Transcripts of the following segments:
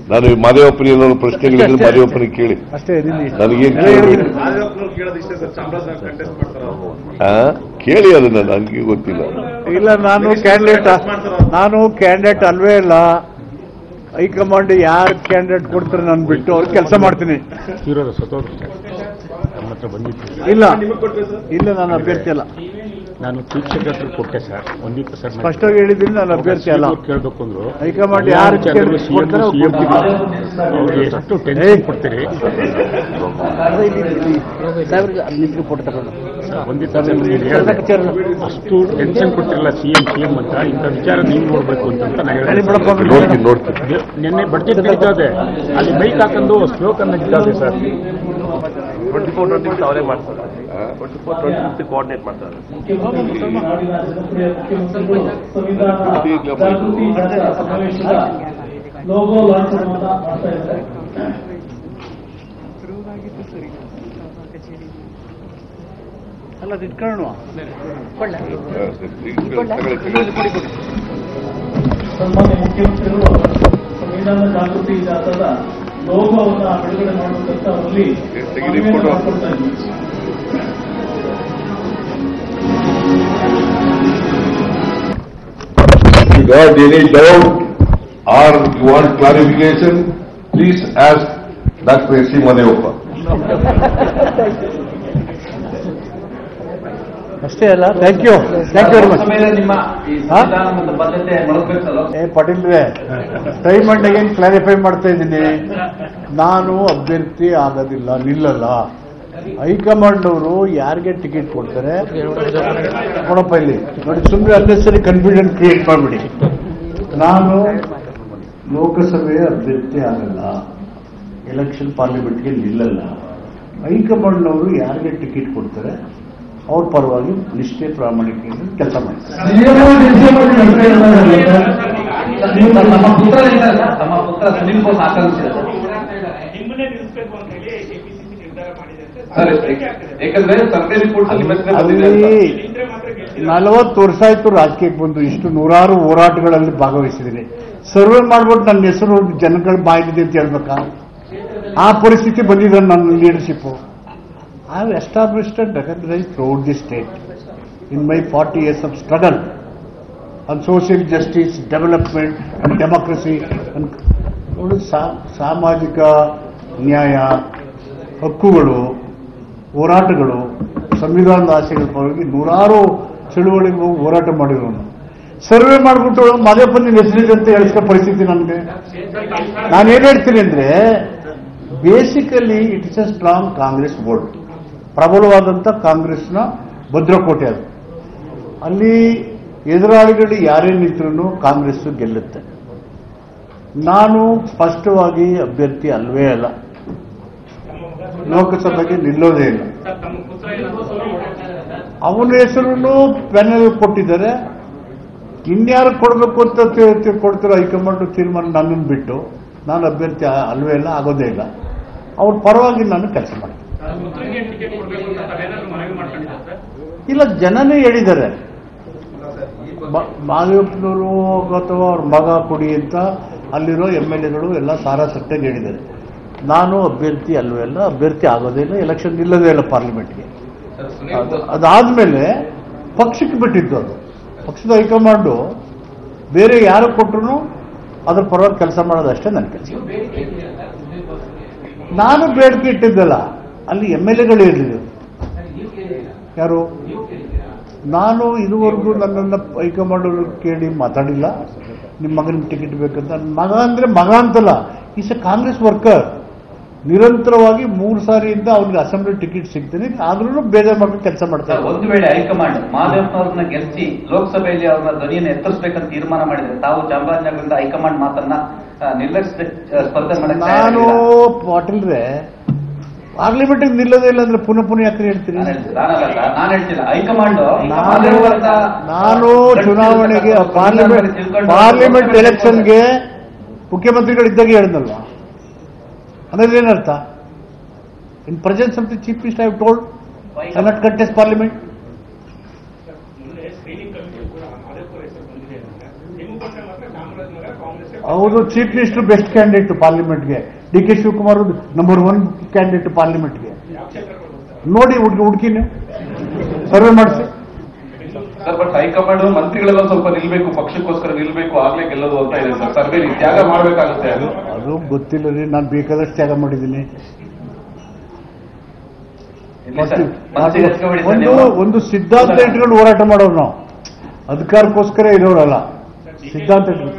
ನಾನು ಮಾದೇವಪ್ಪನಿಗೆ ಏನಾದ್ರು ಪ್ರಶ್ನೆಗಳಿದ್ರೆ ಅಷ್ಟೇ, ಮಾದೇವಪ್ಪನಿಗೆ ಕೇಳಿ ಅಷ್ಟೇ ಇದೀನಿ ನನಗೇನ್ ಎಲ್ಲ ಹೇಳಿದ್ದೀನಿ. ಮಾದೇವಪ್ಪನವ್ರು ಕೇಳೋದು ಇಷ್ಟೇ ಸರ್ ಚಾಮರಾಜನಗರ ಕಂಟೆಸ್ಟ್ ಮಾಡ್ತಾರ ಅವರು ಆ? ಕೇಳಿ ಅದನ್ನ ನನಗೆ ಗೊತ್ತಿಲ್ಲ ಇಲ್ಲ ನಾನು ಕ್ಯಾಂಡಿಡೇಟ್ ನಾನು ಕ್ಯಾಂಡಿಡೇಟ್ ಅಲ್ವೇ ಇಲ್ಲ ಹೈಕಮಾಂಡ್ ಯಾರು ಕ್ಯಾಂಡಿಡೇಟ್ ಕೊಡ್ತಾರೆ ನಾನು ಬಿಟ್ಟು ಅವ್ರು ಕೆಲಸ ಮಾಡ್ತೀನಿ ಇರೋದು ಸತ್ತೋದ್ರು ಸರ್ ನಮ್ಮ ಹತ್ರ ಬಂದಿತ್ತು ಇಲ್ಲ ನಿಮಗೆ ಕೊಟ್ರೆ ಸರ್ ಇಲ್ಲ ನಾನು ಅಭ್ಯರ್ಥಿ ಅಲ್ಲ ನಾನು ಚೀಫ್ ಸೆಕ್ರೆಟರಿ ಕೊಟ್ಟೆ ಸರ್ ಒಂದಿತ್ತು ಸರ್ ಸ್ಪಷ್ಟವಾಗಿ ಹೇಳಿದ್ದೀನಿ ನಾನು ಅಭ್ಯರ್ಥಿ ಅಲ್ಲ ಕೇಳಬೇಕು ಅಂದ್ರು ಹೈಕಮಾಂಡ್ ಯಾರು ಚಂದ್ರು ಕೇಳಿ- ಕೊಡ್ತಾರೋ ಸಿಎಂ ಕೊಡ್ತೀನಿ. ಅವ್ರಿಗೆ ಎಷ್ಟು ಏಯ್. ಟೆನ್ಷನ್ ಕೊಡ್ತೀರಿ ಒಂದಿತ್ತು ಸರ್ ನಿಮ್ಗೆ ಹೇಳ್ದೆ. ಅಷ್ಟು ಟೆನ್ಷನ್ ಕೊಟ್ಟಿರಲ್ಲ ಸಿಎಂ ಸಿಎಂ ಅಂತ ಇಂಥ ವಿಚಾರ ನೀವು ನೋಡ್ಬೇಕು ಅಂತ ನಾನು ಹೇಳಿ ಬಿಡಪ್ಪ. ಹೇಳಿದೆ. ನೋಡ್ತೀನಿ ನೋಡ್ತೀನಿ ದೆ- ನಿನ್ನೆ ಬಡ್ಜೆಟ್ ನಡೀತಾದೆ ಅಲ್ಲಿ ಬೈಕ್ ಹಾಕೊಂಡು ಸ್ಲೋಕನ್ ನಡೀತಾದೆ sir twenty four twenty fifth ಅವರೇ ಮಾಡ್ತಾರೆ twenty four twenty fifth coordinate ಮಾಡ್ತಾರೆ ಲೋಗೋ ಲಾಂಚ್ ಮಾಡ್ತಾ ಇದ್ದಾರೆ ಅಲ್ಲ ಅದು ಇಟ್ಕೊಳ್ಳೋಣ ಸನ್ಮಾನ್ಯ ಮುಖ್ಯಮಂತ್ರಿಗಳು ಸಂವಿಧಾನ ಜಾಗೃತಿ ಜಾಥಾದ ಲೋಗೋವನ್ನು ಬಿಡುಗಡೆ ಮಾಡುವಂತ ಅವರಲ್ಲಿ ತೆಗೀರಿ ಮನವಿಯನ್ನು ಫೋಟೋ. ಮಾಡ್ಕೊಳ್ತಾ ಇದ್ದೀನಿ. If you got any doubt or you want clarification, please ask Dr. S. C. Madevappa. ಅಷ್ಟೇ ಅಲ್ಲ thank you thank you very much ನಿಮ್ಮ ಈ ಹಾ? ಸಂವಿಧಾನ ಮತ್ತು ಬದ್ಧತೆ ಮೊಳಗ್ಬೇಕಲ್ಲ ಏ ಪಾಟೀಲ್ರೆ ಟೈಮ್ ಅಂಡ್ ಅಗೇನ್ ಕ್ಲಾರಿಫೈ ಮಾಡ್ತಾ ಇದ್ದೀನಿ ನಾನು ಅಭ್ಯರ್ಥಿ ಆಗೋದಿಲ್ಲ ನಿಲ್ಲಲ್ಲ ಹೈಕಮಾಂಡ್ ಅವರು ಯಾರಿಗೆ ಟಿಕೆಟ್ ಕೊಡ್ತಾರೆ ನೋಡಪ್ಪ ಇಲ್ಲಿ ನೋಡಿ ಸುಮ್ಮನೆ ಅನ್ನೆಸರಿ ಕನ್ಫ್ಯೂಷನ್ ಕ್ರಿಯೇಟ್ ಮಾಡಿಬಿಡಿ ನಾನು ಲೋಕಸಭೆಯ ಅಭ್ಯರ್ಥಿ ಆಗಲ್ಲ ಎಲೆಕ್ಷನ್ ಪಾರ್ಲಿಮೆಂಟ್ಗೆ ನಿಲ್ಲಲ್ಲ ಹೈಕಮಾಂಡ್ನವರು ಯಾರಿಗೆ ಟಿಕೆಟ್ ಕೊಡ್ತಾರೆ ಅವ್ರ ಪರವಾಗಿ ನಿಷ್ಠೆ ಪ್ರಾಮಾಣಿಕೆಯಿಂದ ಕೆಲಸ ಮಾಡ್ತಾರೆ ನೀವು ತಮ್ಮ ಪುತ್ರ ಇದ್ದಾರೆ ತಮ್ಮ ಪುತ್ರ ಸುನೀಲ್ ಬೋಸ್ ಆಕಾಂಕ್ಷಿಸಿದ್ದಾರೆ ಸರ್ ಯಾಕಂದ್ರೆ ಸರ್ವೆ ರಿಪೋರ್ಟ್ ನಿಮ್ಮ ಹೆಸರೇ ಬಂದಿದೆ ಅಂತ. ಅಲ್ಲಿ ನಲವತ್ತು ವರ್ಷ ಆಯ್ತು ರಾಜಕೀಯಕ್ಕೆ ಬಂದು ಇಷ್ಟು ನೂರಾರು ಹೋರಾಟಗಳಲ್ಲಿ ಭಾಗವಹಿಸಿದ್ದೀನಿ ಸರ್ವೆ ಮಾಡ್ಬಿಟ್ಟು ನನ್ನ ಹೆಸರು ಜನಗಳ ಬಾಯಿದೆ ಅಂತ ಹೇಳ್ಬೇಕಾ ಆ ಪರಿಸ್ಥಿತಿ ಬಂದಿದೆ ನನ್ನ leadership I have established and recognise throughout the state in my forty years of struggle on social justice development and democracy ನೋಡಿ ಸಾ- ಸಾಮಾಜಿಕ ನ್ಯಾಯ ಹಕ್ಕುಗಳು ಹೋರಾಟಗಳು ಸಂವಿಧಾನದ ಆಶೆಗಳ ಪರವಾಗಿ ನೂರಾರು ಚಳುವಳಿಗೆ ಹೋಗಿ ಹೋರಾಟ ಮಾಡಿರೋನು ಸರ್ವೆ ಮಾಡಿಬಿಟ್ಟು ಮದೇಪನ್ ಹೆಸರಿದೆ ಅಂತ ಹೇಳಿಸ್ಕೋ ಪರಿಸ್ಥಿತಿ ನನಗೆ ನಾನೇನು ಹೇಳ್ತೀನಿ ಅಂದ್ರೆ basically it is a strong Congress vote ಪ್ರಬಲವಾದಂಥ ಕಾಂಗ್ರೆಸ್ನ ಭದ್ರಕೋಟೆ ಅದು ಅಲ್ಲಿ ಎದುರಾಳಿಗಳು ಯಾರೇ ನಿಂತರೂ ಕಾಂಗ್ರೆಸ್ ಗೆಲ್ಲುತ್ತೆ ನಾನು ಸ್ಪಷ್ಟವಾಗಿ ಅಭ್ಯರ್ಥಿ ಅಲ್ವೇ ಅಲ್ಲ ಲೋಕಸಭೆಗೆ ನಿಲ್ಲೋದೇ ಇಲ್ಲ ಅವನ ಹೆಸರನ್ನು ಪ್ಯಾನೆಲ್ ಕೊಟ್ಟಿದ್ದಾರೆ ಇನ್ಯಾರು ಕೊಡಬೇಕು ಅಂತ ತಿ- ತಿ- ಕೊಡ್ತಿರೋ ಹೈಕಮಾಂಡ್ ತೀರ್ಮಾನ ನನ್ನನ್ನು ಬಿಟ್ಟು ನಾನು ಅಭ್ಯರ್ಥಿ ಆ- ಅಲ್ವೇ ಇಲ್ಲ ಆಗೋದೇ ಇಲ್ಲ ಅವ್ರ ಪರವಾಗಿ ನಾನು ಕೆಲಸ ಮಾಡ್ತೀನಿ ಇಲ್ಲ ಜನನೇ ಹೇಳಿದ್ದಾರೆ ಮಾದೇವಪ್ಪನವರು ಅಥವಾ ಅವ್ರ ಮಗ ಕೊಡಿ ಅಂತ ಅಲ್ಲಿರೋ ಎಮ್ ಎಲ್ ಎಗಳು ಎಲ್ಲ ಸಾರಾ ಸಟ್ಟಾಗಿ ಹೇಳಿದ್ದಾರೆ ನಾನು ಅಭ್ಯರ್ಥಿ ಅಲ್ವೇ ಅಲ್ಲ ಅಭ್ಯರ್ಥಿ ಆಗೋದೇ ಇಲ್ಲ ಎಲೆಕ್ಷನ್ ನಿಲ್ಲೋದೇ ಇಲ್ಲ ಪಾರ್ಲಿಮೆಂಟ್ಗೆ ಸರ್, ಸುನೀಲ್ ಅದು ಬೋಸ್ ಅದಾದ್ಮೇಲೆ ಪಕ್ಷಕ್ಕೆ ಬಿಟ್ಟಿದ್ದು ಅದು ಪಕ್ಷದ ಹೈಕಮಾಂಡು ಬೇರೆ ಯಾರು ಕೊಟ್ಟರು ಅದ್ರ ಪರವಾಗಿ ಕೆಲಸ ಮಾಡೋದಷ್ಟೇ ನನ್ನ ಕೆಲಸ ನಾನು ಬೇಡಿಕೆ ಇಟ್ಟಿದ್ದಲ್ಲ ಅಲ್ಲಿ ಎಮ್ ಎಲ್ ಎಗಳು ಹೇಳಿದ್ರು ಯಾರು ನಾನು ಇದುವರೆಗೂ ನನ್ನನ್ನು ಹೈಕಮಾಂಡ್ ಅವ್ರು ಕೇಳಿ ಮಾತಾಡಿಲ್ಲ ನಿಮ್ಮ ಮಗನಿಗೆ ಟಿಕೆಟ್ ಬೇಕಂತ ನನ್ನ ಮಗ ಅಂದ್ರೆ ಮಗ ಅಂತಲ್ಲ ಈಸ್ ಎ ಕಾಂಗ್ರೆಸ್ ವರ್ಕರ್ ನಿರಂತರವಾಗಿ ಮೂರು ಸಾರಿಯಿಂದ ಅವ್ರಿಗೆ ಅಸೆಂಬ್ಲಿ ಟಿಕೆಟ್ ಸಿಗ್ತೀನಿ ಆದ್ರೂ ಬೇಜಾರು ಮಾಡ್ಕೊಂಡು ಕೆಲಸ ಮಾಡ್ತಾ ಸರ್, ಇದ್ದಾರೆ ಒಂದು ವೇಳೆ ಹೈಕಮಾಂಡ್ ಮಹಾದೇವನವ್ರನ್ನ ಗೆಲ್ಲಿಸಿ ಲೋಕಸಭೆಯಲ್ಲಿ ಅವ್ರನ್ನ ಧ್ವನಿಯನ್ನು ಎತ್ತರಿಸಬೇಕಂತ ತೀರ್ಮಾನ ಮಾಡಿದ್ರೆ ತಾವು ಚಾಮರಾಜನಗರದಿಂದ ಹೈಕಮಾಂಡ್ ಮಾತನ್ನ ಆ, ನಿರ್ಲಕ್ಷಿಸ ಆ, ಸ್ಪರ್ಧೆ ಮಾಡಕ್ಕೆ ನಾನು ತಯಾರಿಲ್ಲ. ಪಾಟೀಲ್ರೆ ಪಾರ್ಲಿಮೆಂಟಿಗೆ ನಿಲ್ಲೋದೇ ಇಲ್ಲ ಅಂದ್ರೆ ಪುನಃ ಪುನಃ ಯಾಕೆ ಹೇಳ್ತೀನಿ ನಾನು ಹೇಳ್ತಿಲ್ಲ, ನಾನಲ್ಲ ಸರ್, ನಾನು ಹೇಳ್ತಿಲ್ಲ ಹೈಕಮಾಂಡ್ ನಾನು ಮಹಾದೇವರನ್ನ ನಾನು ಗಟ್ಟಿ ಚುನಾವಣೆಗೆ ತಿಳ್ಕೊಂಡು ಪಾರ್ಲಿಮೆಂಟ್ ತಿಳ್ಕೊಂಡು ಪಾರ್ಲಿಮೆಂಟ್ ಎಲೆಕ್ಷನ್ಗೆ ಮುಖ್ಯಮಂತ್ರಿಗಳಿದ್ದಾಗ ಹೇಳಿದ್ನಲ್ವಾ ಅಂದ್ರೆ ಏನರ್ಥ in presence of the chief minister I told I not contest parliament ಅವರು ಚೀಫ್ ಮಿನಿಸ್ಟರ್ ಬೆಸ್ಟ್ ಕ್ಯಾಂಡಿಡೇಟ್ ಪಾರ್ಲಿಮೆಂಟ್ಗೆ D K Shivakumar number one candidate ಪಾರ್ಲಿಮೆಂಟ್ಗೆ ನೋಡಿ ಹುಡುಗಿ ಹುಡುಕಿನ ಸರ್ವೆ ಮಾಡಿಸಿ ಸರ್ ಬಟ್ ಹೈಕಮಾಂಡ್ ಮಂತ್ರಿಗಳೆಲ್ಲ ಸ್ವಲ್ಪ ನಿಲ್ಬೇಕು ಪಕ್ಷಕ್ಕೋಸ್ಕರ ನಿಲ್ಬೇಕು ಆಗ್ಲೇ ಗೆಲ್ಲೋದು ಅಂತ ಇದೆ ಸರ್ ಸರ್ವೆ ತ್ಯಾಗ ಮಾಡ್ಬೇಕಾಗುತ್ತೆ ಅದು ಅದು ಗೊತ್ತಿಲ್ಲ ರೀ ನಾನು ಬೇಕಾದಷ್ಟು ತ್ಯಾಗ ಮಾಡಿದ್ದೀನಿ ಇರ್ಲಿ ಸರ್, ಮನಸ್ಸಿಗೆ ಹಚ್ಕೊಬೇಡಿ ಸರ್ ಒಂದು ನೀವು. ಒಂದು ಸಿದ್ಧಾಂತ ಇಟ್ಕೊಂಡು ಹೋರಾಟ ಮಾಡೋರು ನಾವು ಅಧಿಕಾರಕ್ಕೋಸ್ಕರ ಇರೋರಲ್ಲ ಸಿದ್ಧಾಂತ ಇಟ್ಕೊಂಡು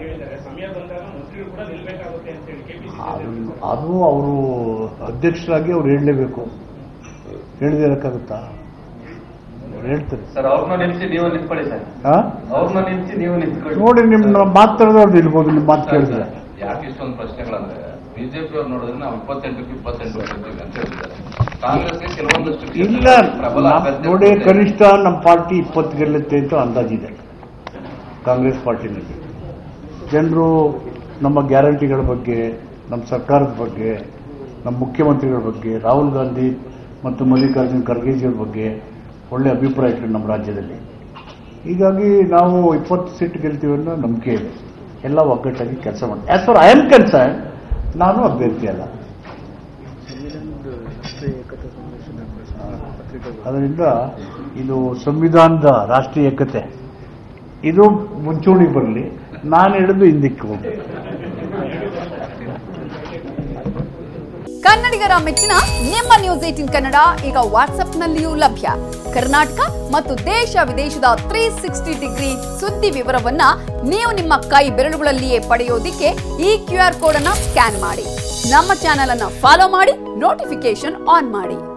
ಅದು- ಅದು ಅವರು ಅಧ್ಯಕ್ಷರಾಗಿ ಅವ್ರು ಹೇಳಲೇಬೇಕು ಹೇಳದೇ ಇರೋಕ್ಕಾಗುತ್ತಾ ಅವ್ರು ಹೇಳ್ತಾರೆ ಸರ್ ಅವ್ರನ್ನ ನಿಲ್ಸಿ ನೀವು ನಿಂತ್ಕೊಳ್ಳಿ ಸರ್ ಆ? ಅವ್ರನ್ನ ನಿಲ್ಸಿ ನೀವು ನಿಂತ್ಕೊಳ್ಳಿ ನೋಡಿ ನಿಮ್ಮ ಮಾತಾಡೋದು ಇರ್ಬೋದು ನಿಮ್ಮ ಮಾತು ಕೇಳಿದ್ರೆ ಯಾಕೆ ಇಷ್ಟೊಂದು ಪ್ರಶ್ನೆಗಳಂದ್ರೆ ಬಿಜೆಪಿ ಅವ್ರು ನೋಡಿದ್ರೆ ನಾವು ಇಪ್ಪತ್ತೆಂಟಕ್ಕೆ ಇಪ್ಪತ್ತೆಂಟು ಬರ್ತೀವಿ ಅಂತ ಹೇಳ್ತಾರೆ ಕಾಂಗ್ರೆಸ್ಗೆ ಕೆಲವೊಂದಷ್ಟು ಇಲ್ಲ ಕ್ಷೇತ್ರಗಳಲ್ಲಿ ಪ್ರಬಲ ನಮ್- ಅಭ್ಯರ್ಥಿ ನೋಡಿ ಇದೆ. ಕನಿಷ್ಠ ನಮ್ಮ ಪಾರ್ಟಿ ಇಪ್ಪತ್ತು ಗೆಲ್ಲುತ್ತೆ ಅಂತ ಅಂದಾಜಿದೆ ಕಾಂಗ್ರೆಸ್ ಪಾರ್ಟಿನಲ್ಲಿ ಜನರು ನಮ್ಮ ಗ್ಯಾರಂಟಿಗಳ ಬಗ್ಗೆ ನಮ್ಮ ಸರ್ಕಾರದ ಬಗ್ಗೆ ನಮ್ಮ ಮುಖ್ಯಮಂತ್ರಿಗಳ ಬಗ್ಗೆ ರಾಹುಲ್ ಗಾಂಧಿ ಮತ್ತು ಮಲ್ಲಿಕಾರ್ಜುನ್ ಖರ್ಗೆಜಿಯವ್ರ ಬಗ್ಗೆ ಒಳ್ಳೆ ಅಭಿಪ್ರಾಯ ಇದೆ ನಮ್ಮ ರಾಜ್ಯದಲ್ಲಿ ಹೀಗಾಗಿ ನಾವು ಇಪ್ಪತ್ತು ಸೀಟ್ ಗೆಲ್ತೀವಿ ಅನ್ನೋ ನಂಬಿಕೆ ಇದೆ ಎಲ್ಲ ಒಗ್ಗಟ್ಟಾಗಿ ಕೆಲಸ ಮಾಡಿ as far I am concern ನಾನು ಅಭ್ಯರ್ಥಿ ಅಲ್ಲ ಅದರಿಂದ ಇದು ಸಂವಿಧಾನದ ರಾಷ್ಟ್ರೀಯ ಏಕತೆ ಇದು ಮುಂಚೂಣಿಗೆ ಬರಲಿ ನಾನು ಹಿಡಿದು ಹಿಂದಕ್ಕೆ ಹೋಗ್ಬೇಕು ಕನ್ನಡಿಗರ ಮೆಚ್ಚಿನ ನಿಮ್ಮ ನ್ಯೂಸ್ ಏಟಿನ್ ಕನ್ನಡ ಈಗ ವಾಟ್ಸ್ಆಪ್ನಲ್ಲಿಯೂ ಲಭ್ಯ ಕರ್ನಾಟಕ ಮತ್ತು ದೇಶ ವಿದೇಶದ ತ್ರೀ ಸಿಕ್ಸ್ಟಿ ಡಿಗ್ರಿ ಸುದ್ದಿ ವಿವರವನ್ನ ನೀವು ನಿಮ್ಮ ಕೈ ಬೆರಳುಗಳಲ್ಲಿಯೇ ಪಡೆಯೋದಿಕ್ಕೆ ಈ ಕ್ಯೂ ಆರ್ ಕೋಡ್ ಅನ್ನ ಸ್ಕ್ಯಾನ್ ಮಾಡಿ ನಮ್ಮ ಚಾನೆಲ್ ಅನ್ನ ಫಾಲೋ ಮಾಡಿ ನೋಟಿಫಿಕೇಶನ್ ಆನ್ ಮಾಡಿ